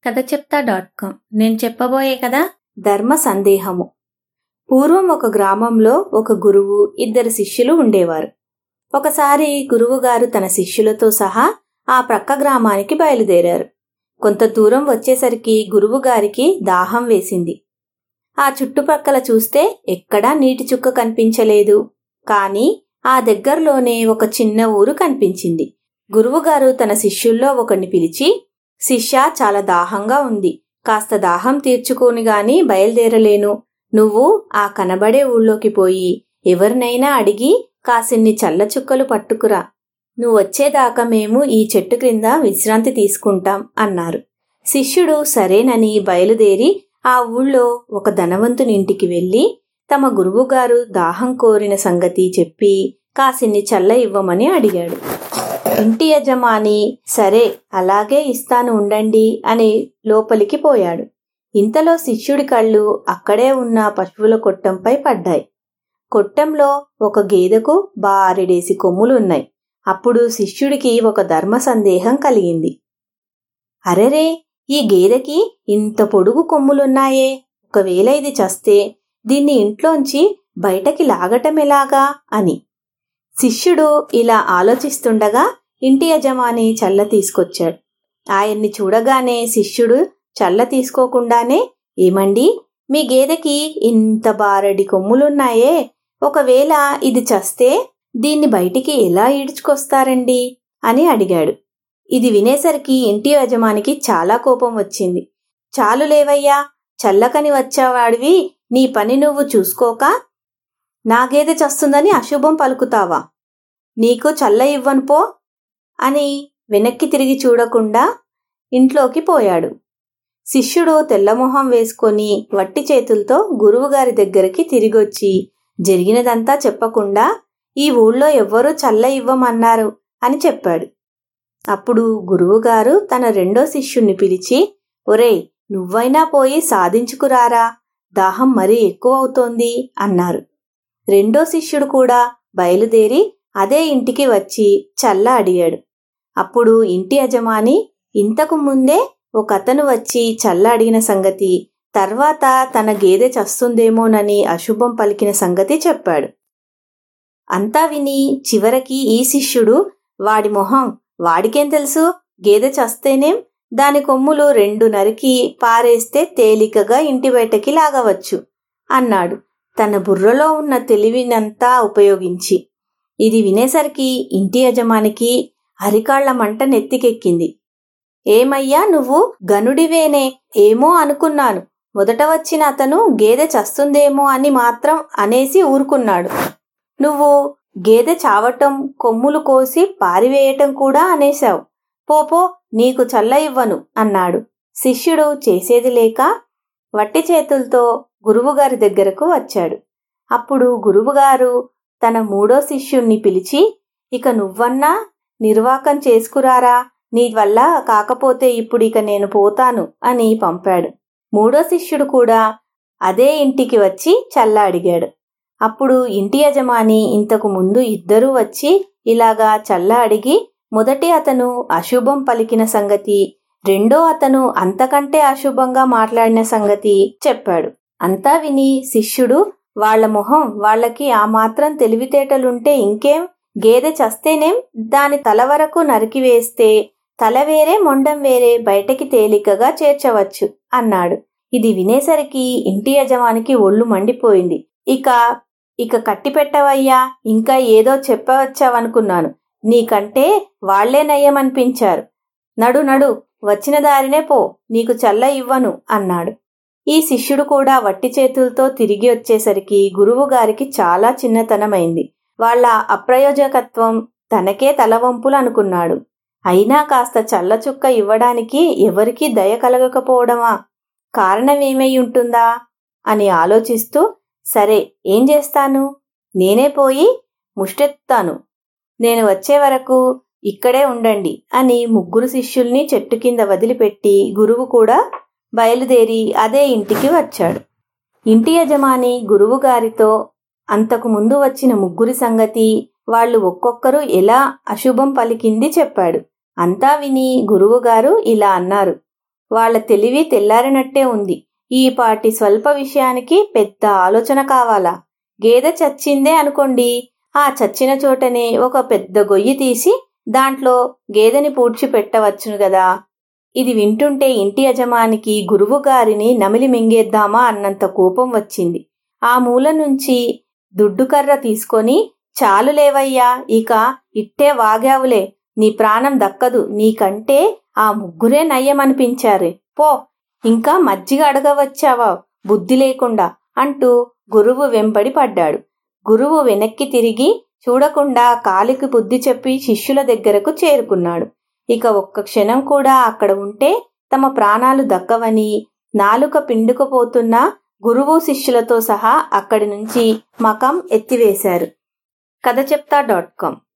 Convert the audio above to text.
కథ చెప్తా dot com నేను చెప్పబోయే కదా ధర్మ సందేహము పూర్వం ఒక గ్రామంలో ఒక గురువు ఇద్దరు శిష్యులు ఉండేవారు ఒకసారి గురువుగారు తన శిష్యులతో సహా ఆ ప్రక్క గ్రామానికి బయలుదేరారు కొంత దూరం వచ్చేసరికి గురువుగారికి దాహం వేసింది ఆ చుట్టుపక్కల చూస్తే ఎక్కడా నీటి చుక్క కనిపించలేదు కాని ఆ దగ్గరలోనే ఒక చిన్న ఊరు కనిపించింది గురువుగారు తన శిష్యుల్లో ఒకడిని పిలిచి శిష్య చాలా దాహంగా ఉంది కాస్త దాహం తీర్చుకోని గాని బయలుదేరలేను నువ్వు ఆ కనబడే ఊళ్ళోకి పోయి ఎవరినైనా అడిగి కాసిన్ని చల్ల చుక్కలు పట్టుకురా నువ్వు వచ్చేదాకా మేము ఈ చెట్టు క్రింద విశ్రాంతి తీసుకుంటాం అన్నారు శిష్యుడు సరేనని బయలుదేరి ఆ ఊళ్ళో ఒక ధనవంతుని ఇంటికి వెళ్లి తమ గురువుగారు దాహం కోరిన సంగతి చెప్పి కాసిన్ని చల్ల ఇవ్వమని అడిగాడు ఇంటి యజమాని సరే అలాగే ఇస్తాను ఉండండి అని లోపలికి పోయాడు ఇంతలో శిష్యుడి కళ్ళు అక్కడే ఉన్న పశువుల కొట్టంపై పడ్డాయి కొట్టంలో ఒక గేదెకు బారెడేసి కొమ్ములున్నాయి అప్పుడు శిష్యుడికి ఒక ధర్మ సందేహం కలిగింది అరెరే ఈ గేదెకి ఇంత పొడుగు కొమ్ములున్నాయే ఒకవేళ ఇది చస్తే దీన్ని ఇంట్లోంచి బయటకి లాగటమెలాగా అని శిష్యుడు ఇలా ఆలోచిస్తుండగా ఇంటి యజమాని చల్ల తీసుకొచ్చాడు ఆయన్ని చూడగానే శిష్యుడు చల్ల తీసుకోకుండానే ఏమండి మీ గేదెకి ఇంత బారడి కొమ్ములున్నాయే ఒకవేళ ఇది చస్తే దీన్ని బయటికి ఎలా ఈడ్చుకొస్తారండి అని అడిగాడు ఇది వినేసరికి ఇంటి యజమానికి చాలా కోపం వచ్చింది చాలు లేవయ్యా చల్లకని వచ్చావాడివి నీ పని నువ్వు చూసుకోక నా గేదె చస్తుందని అశుభం పలుకుతావా నీకు చల్ల ఇవ్వను పో అని వెనక్కి తిరిగి చూడకుండా ఇంట్లోకి పోయాడు శిష్యుడు తెల్లమొహం వేసుకొని వట్టి చేతులతో గురువుగారి దగ్గరికి తిరిగొచ్చి జరిగినదంతా చెప్పకుండా ఈ ఊళ్ళో ఎవ్వరూ చల్ల ఇవ్వమన్నారు అని చెప్పాడు అప్పుడు గురువుగారు తన రెండో శిష్యుణ్ణి పిలిచి ఒరేయ్ నువ్వైనా పోయి సాధించుకురారా దాహం మరీ ఎక్కువ అవుతోంది అన్నారు రెండో శిష్యుడు కూడా బయలుదేరి అదే ఇంటికి వచ్చి చల్ల అడిగాడు అప్పుడు ఇంటి యజమాని ఇంతకు ముందే ఒక అతను వచ్చి చల్ల అడిగిన సంగతి తర్వాత తన గేదె చస్తుందేమోనని అశుభం పలికిన సంగతి చెప్పాడు అంతా విని చివరికి ఈ శిష్యుడు వాడి మొహం వాడికేం తెలుసు గేదె చస్తేనేం దాని కొమ్ములు రెండు నరికి పారేస్తే తేలికగా ఇంటి బయటకి లాగవచ్చు అన్నాడు తన బుర్రలో ఉన్న తెలివినంతా ఉపయోగించి ఇది వినేసరికి ఇంటి యజమానికి అరికాళ్ల మంట నెత్తికెక్కింది ఏమయ్యా నువ్వు గనుడివేనే ఏమో అనుకున్నాను మొదట వచ్చిన అతను గేదె చస్తుందేమో అని మాత్రం అనేసి ఊరుకున్నాడు నువ్వు గేదె చావటం కొమ్ములు కోసి పారివేయటం కూడా అనేశావు పోపో నీకు చల్ల ఇవ్వను అన్నాడు శిష్యుడు చేసేది లేక వట్టి చేతులతో గురువుగారి దగ్గరకు వచ్చాడు అప్పుడు గురువుగారు తన మూడో శిష్యుణ్ణి పిలిచి ఇక నువ్వన్నా నిర్వాకం చేసుకురారా నీ వల్ల కాకపోతే ఇప్పుడు ఇక నేను పోతాను అని పంపాడు మూడో శిష్యుడు కూడా అదే ఇంటికి వచ్చి చల్ల అడిగాడు అప్పుడు ఇంటి యజమాని ఇంతకు ముందు ఇద్దరూ వచ్చి ఇలాగా చల్ల అడిగి మొదటి అతను అశుభం పలికిన సంగతి రెండో అతను అంతకంటే అశుభంగా మాట్లాడిన సంగతి చెప్పాడు అంతా విని శిష్యుడు వాళ్ల మొహం వాళ్ళకి ఆ మాత్రం తెలివితేటలుంటే ఇంకేం గేదె చస్తేనేం దాని తల వరకు నరికివేస్తే తల వేరే మొండం వేరే బయటకి తేలికగా చేర్చవచ్చు అన్నాడు ఇది వినేసరికి ఇంటి యజమానికి ఒళ్ళు మండిపోయింది ఇక ఇక కట్టిపెట్టవయ్యా ఇంకా ఏదో చెప్పవచ్చావనుకున్నాను నీకంటే వాళ్లే నయ్యమనిపించారు నడు నడు వచ్చిన దారినే పో నీకు చల్ల ఇవ్వను అన్నాడు ఈ శిష్యుడు కూడా వట్టి చేతులతో తిరిగి వచ్చేసరికి గురువుగారికి చాలా చిన్నతనమైంది వాళ్ల అప్రయోజకత్వం తనకే తలవంపులు అనుకున్నాడు అయినా కాస్త చల్లచుక్క ఇవ్వడానికి ఎవరికీ దయ కలగకపోవడమా కారణమేమై ఉంటుందా అని ఆలోచిస్తూ సరే ఏం చేస్తాను నేనే పోయి ముష్టెత్తాను నేను వచ్చే వరకు ఇక్కడే ఉండండి అని ముగ్గురు శిష్యుల్ని చెట్టు కింద వదిలిపెట్టి గురువు కూడా బయలుదేరి అదే ఇంటికి వచ్చాడు ఇంటి యజమాని గురువుగారితో అంతకు ముందు వచ్చిన ముగ్గురి సంగతి వాళ్ళు ఒక్కొక్కరు ఎలా అశుభం పలికింది చెప్పాడు అంతా విని గురువుగారు ఇలా అన్నారు వాళ్ళ తెలివి తెల్లారినట్టే ఉంది ఈ పాటి స్వల్ప విషయానికి పెద్ద ఆలోచన కావాలా గేదె చచ్చిందే అనుకోండి ఆ చచ్చిన చోటనే ఒక పెద్ద గొయ్యి తీసి దాంట్లో గేదెని పూడ్చి పెట్టవచ్చును గదా ఇది వింటుంటే ఇంటి యజమానికి గురువు గారిని నమిలి మింగేద్దామా అన్నంత కోపం వచ్చింది ఆ మూల నుంచి దుడ్డుకర్ర తీసుకొని చాలు లేవయ్యా ఇక ఇట్టే వాగావులే నీ ప్రాణం దక్కదు నీకంటే ఆ ముగ్గురే నయ్యమనిపించారు పో ఇంకా మజ్జిగ అడగవచ్చావా బుద్ధి లేకుండా అంటూ గురువు వెంబడి పడ్డాడు గురువు వెనక్కి తిరిగి చూడకుండా కాలికి బుద్ధి చెప్పి శిష్యుల దగ్గరకు చేరుకున్నాడు ఇక ఒక్క క్షణం కూడా అక్కడ ఉంటే తమ ప్రాణాలు దక్కవని నాలుక పిండుకుపోతున్న గురువు శిష్యులతో సహా అక్కడి నుంచి మకం ఎత్తివేశారు కథ చెప్తా డాట్ కామ్